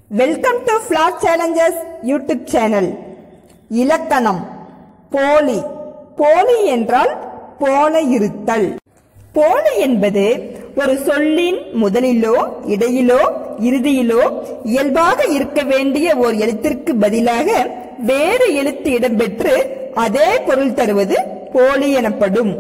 welcome to flag challengers YouTube channel இலக்கணம் போலி போலி என்றால் போல இருத்தல் போலி என்பது ஒரு சொல்லின் முதலிலோ இடையிலோ இறுதியிலோ இயல்பாக இருக்க வேண்டிய ஓர் எழுத்திற்கு பதிலாக வேறு எழுத்து இடம்பெற்று அதே பொருள் தருவது போலி எனப்படும்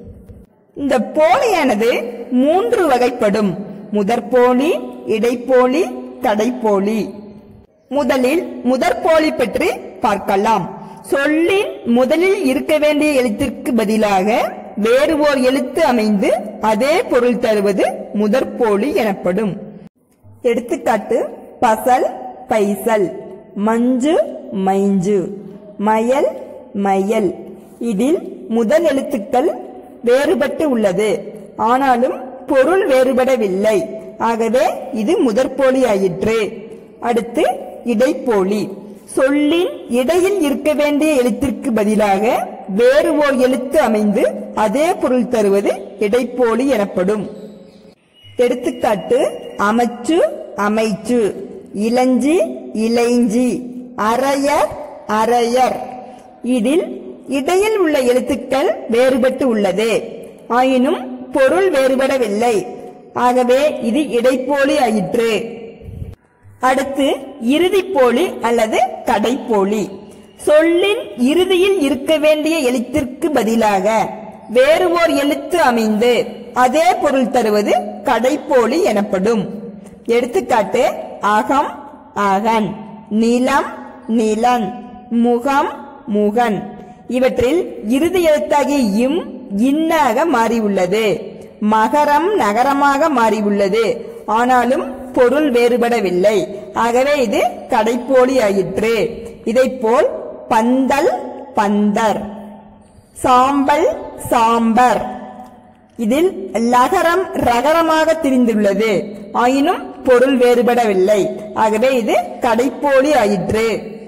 இந்த போலியானது மூன்று வகைப்படும் முதற்போலி இடைப்போலி கடைப்போலி முதலில் முதற்போலி பற்றி பார்க்கலாம் சொல்லின் முதலில் இருக்க வேண்டிய எழுத்திற்கு பதிலாக வேறு ஓர் எழுத்து அமைந்து அதே பொருள் தருவது முதற்போலி எனப்படும் எடுத்துக்காட்டு பசல் பைசல் மஞ்சு மைஞ்சு மயல் மயல் இதில் முதல் எழுத்துக்கள் வேறுபட்டு உள்ளது ஆனாலும் பொருள் வேறுபடவில்லை ஆகவே இது முதற்போலி ஆயிற்று அடுத்து இடைப்போலி சொல்லின் இடையில் இருக்க வேண்டிய எழுத்திற்கு பதிலாக வேறு ஓர் எழுத்து அமைந்து அதே பொருள் தருவது இடைப்போலி எனப்படும் எடுத்துக்காட்டு அமைச்சு அமைச்சு இளஞ்சி இளைஞ்சி அரையர் அரையர் இதில் இடையில் உள்ள எழுத்துக்கள் வேறுபட்டு உள்ளது ஆயினும் பொருள் வேறுபடவில்லை ஆகவே இது இடைப்போலி ஆயிற்று அடுத்து இறுதிப்போலி அல்லது கடைப்போலி சொல்லின் இறுதியில் இருக்க வேண்டிய எழுத்திற்கு பதிலாக வேறு ஓர் எழுத்து அமைந்து அதே பொருள் தருவது கடைப்போலி எனப்படும் எடுத்துக்காட்டு அகம் அகன் நிலம் நிலன் முகம் முகன் இவற்றில் இறுதி எழுத்தாகிய இம் இன்னாக மாறியுள்ளது மகரம் நகரமாக மாறியுள்ளது ஆனாலும் பொருள் வேறுபடவில்லை ஆகவே இது கடைப்போலி ஆயிற்று இதைப்போல் பந்தல் பந்தர் சாம்பல் சாம்பர் இதில் லகரம் ரகரமாக திரிந்துள்ளது ஆயினும் பொருள் வேறுபடவில்லை ஆகவே இது கடைப்போலி ஆயிற்று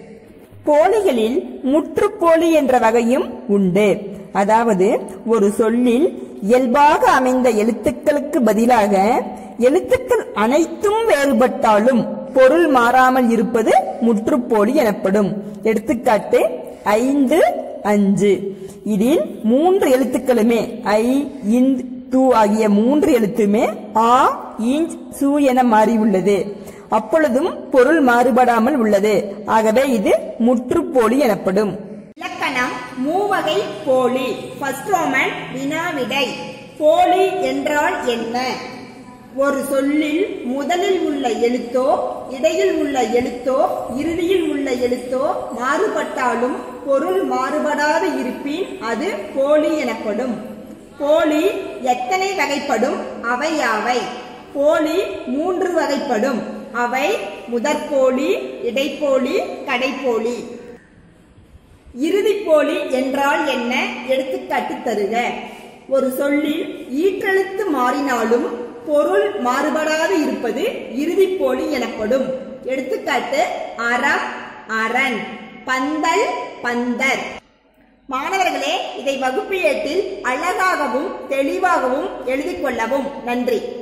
போலிகளில் முற்றுப்போலி என்ற வகையும் உண்டு அதாவது ஒரு சொல்லில் இயல்பாக அமைந்த எழுத்துக்களுக்கு பதிலாக எழுத்துக்கள் அனைத்தும் வேறுபட்டாலும் பொருள் மாறாமல் இருப்பது முற்றுப்போலி எனப்படும் எடுத்துக்காட்டு ஐந்து அஞ்சு இதில் மூன்று எழுத்துக்களுமே ஐ இந்த் து ஆகிய மூன்று எழுத்துமே ஆ இஞ்ச் சு என மாறியுள்ளது அப்பொழுதும் பொருள் மாறுபடாமல் உள்ளது ஆகவே இது முற்றுப்போலி எனப்படும் இலக்கணம் மூவகை போலி ஃபர்ஸ்ட் ரோமன் வினாவிடை போலி என்றால் என்ன ஒரு சொல்லில் முதலில் உள்ள எழுத்தோ இடையில் உள்ள எழுத்தோ இறுதியில் உள்ள எழுத்தோ மாறுபட்டாலும் பொருள் மாறுபடாது இருப்பின் அது போலி எனப்படும் போலி எத்தனை வகைப்படும் அவை யாவை போலி மூன்று வகைப்படும் அவை முதற்போலி இடைப்போலி கடைப்போலி இறுதிப்போலி என்றால் என்ன எடுத்துக்காட்டு தருக ஒரு சொல்லில் ஈற்றெழுத்து மாறினாலும் பொருள் மாறுபடாது இருப்பது இறுதிப்போலி எனப்படும் எடுத்துக்காட்டு அறம் அரண் பந்தல் பந்தர் மாணவர்களே இதை வகுப்பு ஏட்டில் அழகாகவும் தெளிவாகவும் எழுதிக் கொள்ளவும் நன்றி